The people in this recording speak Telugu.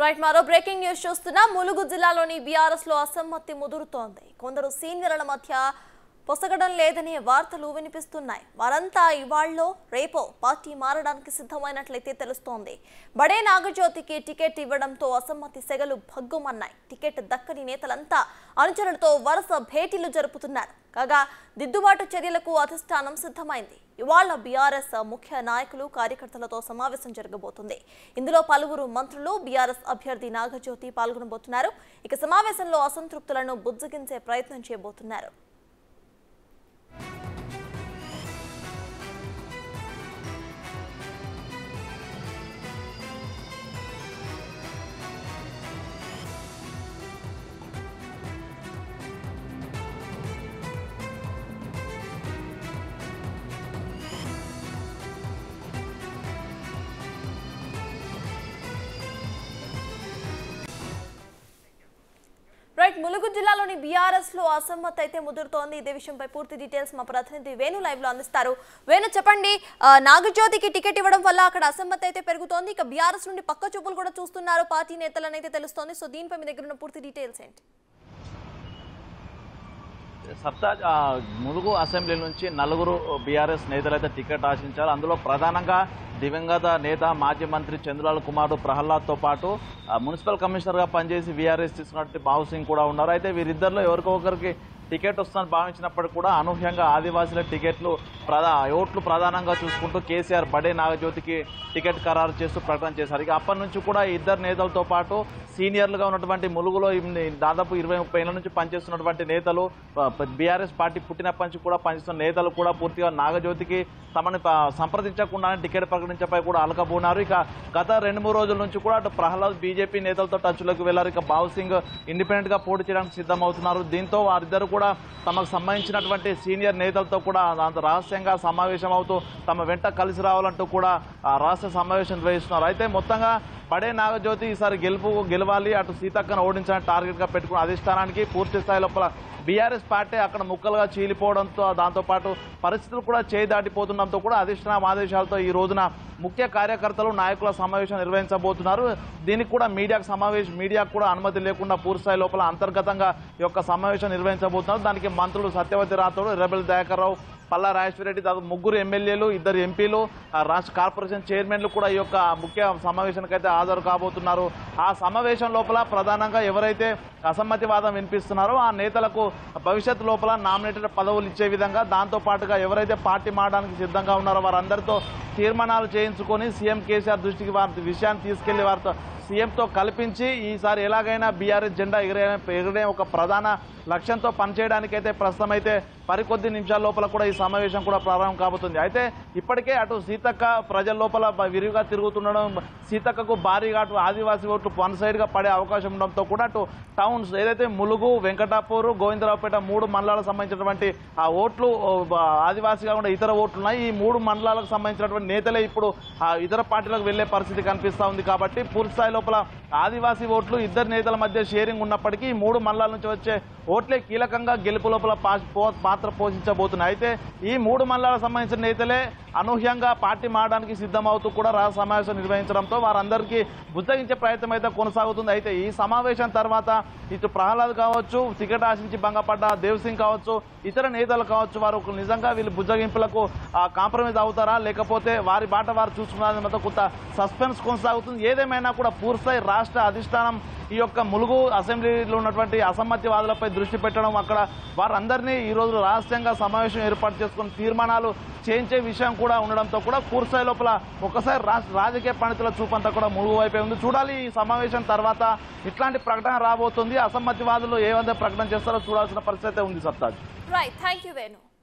రైట్ మరో బ్రేకింగ్ న్యూస్ చూస్తున్నాం ములుగు జిల్లాలోని బీఆర్ఎస్ లో అసమ్మతి ముదురుతోంది కొందరు సీనియర్ల మధ్య పొసగడం లేదనే వార్తలు వినిపిస్తున్నాయి వారంతా ఇవాళ్ళలో రేపో పార్టీ మారడానికి సిద్ధమైనట్లయితే తెలుస్తోంది బడే నాగజ్యోతికి టికెట్ ఇవ్వడంతో అసమ్మతి సెగలు భగ్గుమన్నాయి టికెట్ దక్కని నేతలంతా అనుచరులతో వరుస భేటీలు జరుపుతున్నారు కాగా దిద్దుబాటు చర్యలకు అధిష్టానం సిద్ధమైంది ఇవాళ బీఆర్ఎస్ ముఖ్య నాయకులు కార్యకర్తలతో సమావేశం జరగబోతుంది ఇందులో పలువురు మంత్రులు బీఆర్ఎస్ అభ్యర్థి నాగజ్యోతి పాల్గొనబోతున్నారు ఇక సమావేశంలో అసంతృప్తులను బుజ్జగించే ప్రయత్నం చేయబోతున్నారు రైట్ ములుగు జిల్లాలోని బీఆర్ఎస్ లో అసమ్మతి అయితే ముదురుతోంది ఇదే విషయంపై పూర్తి డీటెయిల్స్ మా ప్రతినిధి వేణు లైవ్ లో అందిస్తారు వేణు చెప్పండి ఆ, నాగజ్యోతికి టికెట్ ఇవ్వడం వల్ల అక్కడ అసమ్మతి అయితే పెరుగుతోంది ఇక బీఆర్ఎస్ నుండి పక్క చూపులు కూడా చూస్తున్నారు పార్టీ నేతలను అయితే తెలుస్తోంది సో దీనిపై మీ దగ్గర ఉన్న పూర్తి డీటెయిల్స్ ఏంటి సర్తాజ్ ఆ, ములుగు అసెంబ్లీ నుంచి నలుగురు బీఆర్ఎస్ నేతలు అయితే టికెట్ ఆశించారు అందులో ప్రధానంగా దివంగత నేత మాజీ మంత్రి చంద్రలాల్ కుమార్ ప్రహ్లాద్తో పాటు ఆ, మున్సిపల్ కమిషనర్గా పనిచేసి బీఆర్ఎస్ తీసుకున్నట్టు బాబు సింగ్ కూడా ఉన్నారు అయితే వీరిద్దరిలో ఎవరికో ఒకరికి టికెట్ వస్తుందని భావించినప్పటికీ కూడా అనూహ్యంగా ఆదివాసీల టికెట్లు ప్రధా ఓట్లు ప్రధానంగా చూసుకుంటూ కేసీఆర్ బడే నాగజ్యోతికి టికెట్ ఖరారు చేస్తూ ప్రకటన చేశారు ఇక అప్పటి నుంచి కూడా ఈ ఇద్దరు నేతలతో పాటు సీనియర్లుగా ఉన్నటువంటి ములుగులో ఇన్ని దాదాపు ఇరవై ముప్పై ఏళ్ళ నుంచి పనిచేస్తున్నటువంటి నేతలు బీఆర్ఎస్ పార్టీ పుట్టినప్పటి నుంచి కూడా పనిచేస్తున్న నేతలు కూడా పూర్తిగా నాగజ్యోతికి తమని ప- సంప్రదించకుండానే టికెట్ ప్రకటించపై కూడా అలకబోనారు ఇక గత రెండు మూడు రోజుల నుంచి కూడా అటు ప్రహ్లాద్ బీజేపీ నేతలతో టచ్లోకి వెళ్లారు ఇక బాబు సింగ్ ఇండిపెండెంట్ గా పోటీ చేయడానికి సిద్ధమవుతున్నారు దీంతో వారిద్దరు కూడా తమకు సంబంధించినటువంటి సీనియర్ నేతలతో కూడా అంత రహస్యంగా సమావేశం అవుతూ తమ వెంట కలిసి రావాలంటూ కూడా ఆ రహస్య సమావేశం నిర్వహిస్తున్నారు అయితే మొత్తంగా పడే నాగజ్యోతి ఈసారి గెలుపు గెలవాలి అటు సీతక్కను ఓడించాలని టార్గెట్ గా పెట్టుకున్న అధిష్టానానికి పూర్తి స్థాయి లోపల బీఆర్ఎస్ పార్టీ అక్కడ ముక్కలుగా చీలిపోవడంతో దాంతోపాటు పరిస్థితులు కూడా చేయి దాటిపోతుండడంతో కూడా అధిష్టానం ఆదేశాలతో ఈ రోజున ముఖ్య కార్యకర్తలు నాయకుల సమావేశం నిర్వహించబోతున్నారు దీనికి కూడా మీడియాకు సమావేశం మీడియాకు కూడా అనుమతి లేకుండా పూర్తి స్థాయి లోపల అంతర్గతంగా ఈ యొక్క సమావేశం నిర్వహించబోతున్నారు దానికి మంత్రులు సత్యవతి రాథోడ్ రెబెల్ దయాకర్ రావు పల్లా రాజేశ్వరరెడ్డి దాదాపు ముగ్గురు ఎమ్మెల్యేలు ఇద్దరు ఎంపీలు ఆ రాష్ట్ర కార్పొరేషన్ చైర్మన్లు కూడా ఈ యొక్క ముఖ్య సమావేశానికి అయితే హాజరు కాబోతున్నారు ఆ సమావేశం లోపల ప్రధానంగా ఎవరైతే అసమ్మతివాదం వినిపిస్తున్నారో ఆ నేతలకు భవిష్యత్తు లోపల నామినేటెడ్ పదవులు ఇచ్చే విధంగా దాంతో పాటుగా ఎవరైతే పార్టీ మారడానికి సిద్ధంగా ఉన్నారో వారందరితో తీర్మానాలు చేయించుకొని సీఎం కేసీఆర్ దృష్టికి వారి విషయాన్ని తీసుకెళ్లి వారితో సీఎంతో కల్పించి ఈసారి ఎలాగైనా బీఆర్ఎస్ జెండా ఎగిరే ఎగిరే ఒక ప్రధాన లక్ష్యంతో పనిచేయడానికైతే ప్రస్తుతం అయితే మరికొద్ది నిమిషాల లోపల కూడా ఈ సమావేశం కూడా ప్రారంభం కాబోతుంది అయితే ఇప్పటికే అటు సీతక్క ప్రజల లోపల బ- విరివిగా తిరుగుతుండడం సీతక్కకు భారీగా అటు ఆదివాసీ ఓట్లు వన్ సైడ్ గా పడే అవకాశం ఉండడంతో కూడా అటు టౌన్స్ ఏదైతే ములుగు వెంకటాపూర్ గోవిందరావుపేట మూడు మండలాలకు సంబంధించినటువంటి ఆ ఓట్లు ఓ, బ- ఆదివాసీ కాకుండా ఇతర ఓట్లు ఉన్నాయి ఈ మూడు మండలాలకు సంబంధించినటువంటి నేతలే ఇప్పుడు ఆ ఇతర పార్టీలకు వెళ్లే పరిస్థితి కనిపిస్తా ఉంది కాబట్టి పూర్తి స్థాయి లోపల ఆదివాసీ ఓట్లు ఇద్దరు నేతల మధ్య షేరింగ్ ఉన్నప్పటికీ ఈ మూడు మండలాల నుంచి వచ్చే ఓట్లే కీలకంగా గెలుపు లోపల పా- పో- పాత్ర పోషించబోతున్నాయి అయితే ఈ మూడు మండలాలకు సంబంధించిన నేతలే అనూహ్యంగా పార్టీ మారడానికి సిద్ధమవుతూ కూడా రాష్ట్ర సమావేశం నిర్వహించడంతో వారందరికీ బుద్ధగించే ప్రయత్నం అయితే కొనసాగుతుంది అయితే ఈ సమావేశం తర్వాత ఇటు ప్రహ్లాద్ కావచ్చు టికెట్ ఆశించి భంగపడ్డ దేవ్ సింగ్ కావచ్చు ఇతర నేతలు కావచ్చు వారు ఒక నిజంగా వీళ్ళు బుజ్జగింపులకు కాంప్రమైజ్ అవుతారా లేకపోతే వారి బాట వారు చూసుకున్నారని మొత్తం కొంత సస్పెన్స్ కొనసాగుతుంది ఏదేమైనా కూడా పూర్తిస్థాయి రాష్ట్ర అధిష్టానం ఈ యొక్క ములుగు అసెంబ్లీలో ఉన్నటువంటి అసమ్మతివాదులపై దృష్టి పెట్టడం అక్కడ వారందరినీ ఈ రోజు రహస్యంగా సమావేశం ఏర్పాటు చేసుకుని తీర్మానాలు చేయించే విషయం కూడా ఉండడంతో కూడా పూర్తిస్థాయి లోపల ఒకసారి రాష్ట్ర రాజకీయ పండితుల చూపంతా కూడా ములుగు వైపే ఉంది చూడాలి ఈ సమావేశం తర్వాత ఇట్లాంటి ప్రకటన రాబోతుంది అసమ్మతివాదులు ఏ విధంగా ప్రకటన చేస్తారో చూడాల్సిన పరిస్థితి అయితే ఉంది సత్తాజ్ రైట్ థ్యాంక్ యూ వేణు